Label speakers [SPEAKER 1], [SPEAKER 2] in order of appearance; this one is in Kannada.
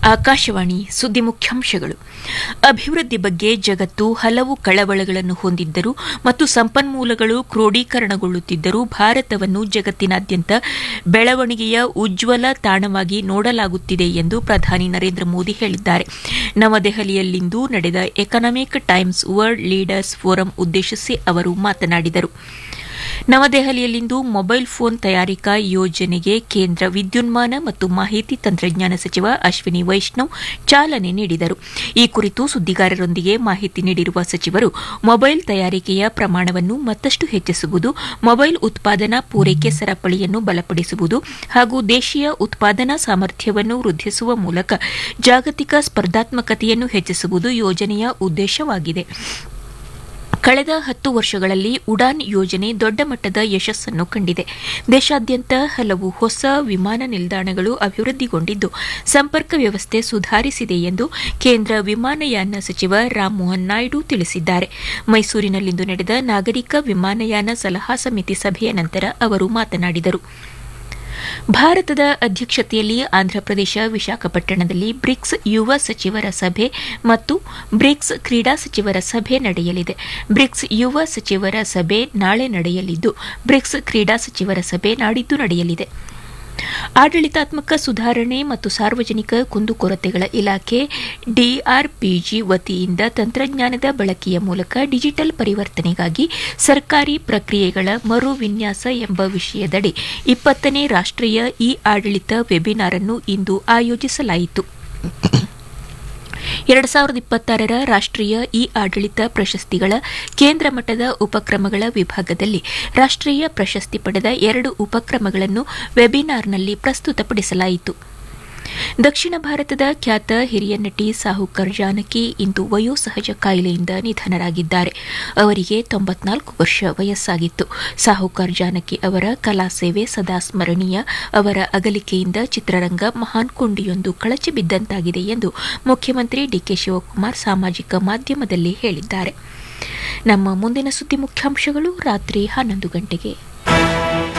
[SPEAKER 1] ಆಕಾಶವಾಣಿ ಸುದ್ದಿ ಮುಖ್ಯಾಂಶಗಳು ಅಭಿವೃದ್ಧಿ ಬಗ್ಗೆ ಜಗತ್ತು ಹಲವು ಕಳವಳಗಳನ್ನು ಹೊಂದಿದ್ದರೂ ಮತ್ತು ಸಂಪನ್ಮೂಲಗಳು ಕ್ರೋಢೀಕರಣಗೊಳ್ಳುತ್ತಿದ್ದರೂ ಭಾರತವನ್ನು ಜಗತ್ತಿನಾದ್ಯಂತ ಬೆಳವಣಿಗೆಯ ಉಜ್ವಲ ತಾಣವಾಗಿ ನೋಡಲಾಗುತ್ತಿದೆ ಎಂದು ಪ್ರಧಾನಿ ನರೇಂದ್ರ ಮೋದಿ ಹೇಳಿದ್ದಾರೆ ನವದೆಹಲಿಯಲ್ಲಿಂದು ನಡೆದ Economic Times world leaders forum ಉದ್ದೇಶಿಸಿ ಅವರು ಮಾತನಾಡಿದರು ನವದೆಹಲಿಯಲ್ಲಿಂದು ಮೊಬೈಲ್ ಫೋನ್ ತಯಾರಿಕಾ ಯೋಜನೆಗೆ ಕೇಂದ್ರ ವಿದ್ಯುನ್ಮಾನ ಮತ್ತು ಮಾಹಿತಿ ತಂತ್ರಜ್ಞಾನ ಸಚಿವ ಅಶ್ವಿನಿ ವೈಷ್ಣವ್ ಚಾಲನೆ ನೀಡಿದರು ಈ ಕುರಿತು ಸುದ್ದಿಗಾರರೊಂದಿಗೆ ಮಾಹಿತಿ ನೀಡಿರುವ ಸಚಿವರು ಮೊಬೈಲ್ ತಯಾರಿಕೆಯ ಪ್ರಮಾಣವನ್ನು ಮತ್ತಷ್ಟು ಹೆಚ್ಚಿಸುವುದು ಮೊಬೈಲ್ ಉತ್ಪಾದನಾ ಪೂರೈಕೆ ಸರಪಳಿಯನ್ನು ಬಲಪಡಿಸುವುದು ಹಾಗೂ ದೇಶೀಯ ಉತ್ಪಾದನಾ ಸಾಮರ್ಥ್ಯವನ್ನು ವೃದ್ಧಿಸುವ ಮೂಲಕ ಜಾಗತಿಕ ಸ್ಪರ್ಧಾತ್ಮಕತೆಯನ್ನು ಹೆಚ್ಚಿಸುವುದು ಯೋಜನೆಯ ಉದ್ದೇಶವಾಗಿದೆ ಕಳೆದ ಹತ್ತು ವರ್ಷಗಳಲ್ಲಿ ಉಡಾನ್ ಯೋಜನೆ ದೊಡ್ಡ ಮಟ್ಟದ ಯಶಸ್ಸನ್ನು ಕಂಡಿದೆ ದೇಶಾದ್ಯಂತ ಹಲವು ಹೊಸ ವಿಮಾನ ನಿಲ್ದಾಣಗಳು ಅಭಿವೃದ್ಧಿಗೊಂಡಿದ್ದು ಸಂಪರ್ಕ ವ್ಯವಸ್ಥೆ ಸುಧಾರಿಸಿದೆ ಎಂದು ಕೇಂದ್ರ ವಿಮಾನಯಾನ ಸಚಿವ ರಾಮ್ಮೋಹನ್ ನಾಯ್ಡು ತಿಳಿಸಿದ್ದಾರೆ ಮೈಸೂರಿನಲ್ಲಿಂದು ನಡೆದ ನಾಗರಿಕ ವಿಮಾನಯಾನ ಸಲಹಾ ಸಮಿತಿ ಸಭೆಯ ನಂತರ ಅವರು ಮಾತನಾಡಿದರು ಭಾರತದ ಅಧ್ಯಕ್ಷತೆಯಲ್ಲಿ ಆಂಧ್ರಪ್ರದೇಶ ವಿಶಾಖಪಟ್ಟಣದಲ್ಲಿ ಬ್ರಿಕ್ಸ್ ಯುವ ಸಚಿವರ ಸಭೆ ಮತ್ತು ಬ್ರಿಕ್ಸ್ ಕ್ರೀಡಾ ಸಚಿವರ ಸಭೆ ನಡೆಯಲಿದೆ ಬ್ರಿಕ್ಸ್ ಯುವ ಸಚಿವರ ಸಭೆ ನಾಳೆ ನಡೆಯಲಿದ್ದು ಬ್ರಿಕ್ಸ್ ಕ್ರೀಡಾ ಸಚಿವರ ಸಭೆ ನಾಡಿದ್ದು ನಡೆಯಲಿದೆ ಆಡಳಿತಾತ್ಮಕ ಸುಧಾರಣೆ ಮತ್ತು ಸಾರ್ವಜನಿಕ ಕುಂದುಕೊರತೆಗಳ ಇಲಾಖೆ ಡಿಆರ್ಪಿಜಿ ವತಿಯಿಂದ ತಂತ್ರಜ್ಞಾನದ ಬಳಕೆಯ ಮೂಲಕ ಡಿಜಿಟಲ್ ಪರಿವರ್ತನೆಗಾಗಿ ಸರ್ಕಾರಿ ಪ್ರಕ್ರಿಯೆಗಳ ಮರು ವಿನ್ಯಾಸ ಎಂಬ ವಿಷಯದಡಿ ಇಪ್ಪತ್ತನೇ ರಾಷ್ಟೀಯ ಇ ಆಡಳಿತ ವೆಬಿನಾರ್ ಅನ್ನು ಇಂದು ಆಯೋಜಿಸಲಾಯಿತು ಎರಡು ಸಾವಿರದ ಇಪ್ಪತ್ತಾರರ ರಾಷ್ಟೀಯ ಇ ಆಡಳಿತ ಪ್ರಶಸ್ತಿಗಳ ಕೇಂದ್ರ ಮಟ್ಟದ ಉಪಕ್ರಮಗಳ ವಿಭಾಗದಲ್ಲಿ ರಾಷ್ಟೀಯ ಪ್ರಶಸ್ತಿ ಪಡೆದ ಎರಡು ಉಪಕ್ರಮಗಳನ್ನು ವೆಬಿನಾರ್ನಲ್ಲಿ ಪ್ರಸ್ತುತಪಡಿಸಲಾಯಿತು ದಕ್ಷಿಣ ಭಾರತದ ಖ್ಯಾತ ಹಿರಿಯ ನಟಿ ಸಾಹುಕರ್ ಜಾನಕಿ ಇಂದು ವಯೋಸಹಜ ಕಾಯಿಲೆಯಿಂದ ನಿಧನರಾಗಿದ್ದಾರೆ ಅವರಿಗೆ ತೊಂಬತ್ನಾಲ್ಕು ವರ್ಷ ವಯಸ್ಸಾಗಿತ್ತು ಸಾಹುಕರ್ ಜಾನಕಿ ಅವರ ಕಲಾ ಸೇವೆ ಸದಾ ಸ್ಮರಣೀಯ ಅವರ ಅಗಲಿಕೆಯಿಂದ ಚಿತ್ರರಂಗ ಮಹಾನ್ ಕೊಂಡಿಯೊಂದು ಕಳಚಿ ಬಿದ್ದಂತಾಗಿದೆ ಎಂದು ಮುಖ್ಯಮಂತ್ರಿ ಡಿಕೆ ಶಿವಕುಮಾರ್ ಸಾಮಾಜಿಕ ಮಾಧ್ಯಮದಲ್ಲಿ ಹೇಳಿದ್ದಾರೆ ನಮ್ಮ ಮುಂದಿನ ಸುದ್ದಿ ಮುಖ್ಯಾಂಶಗಳು ರಾತ್ರಿ ಹನ್ನೊಂದು ಗಂಟೆಗೆ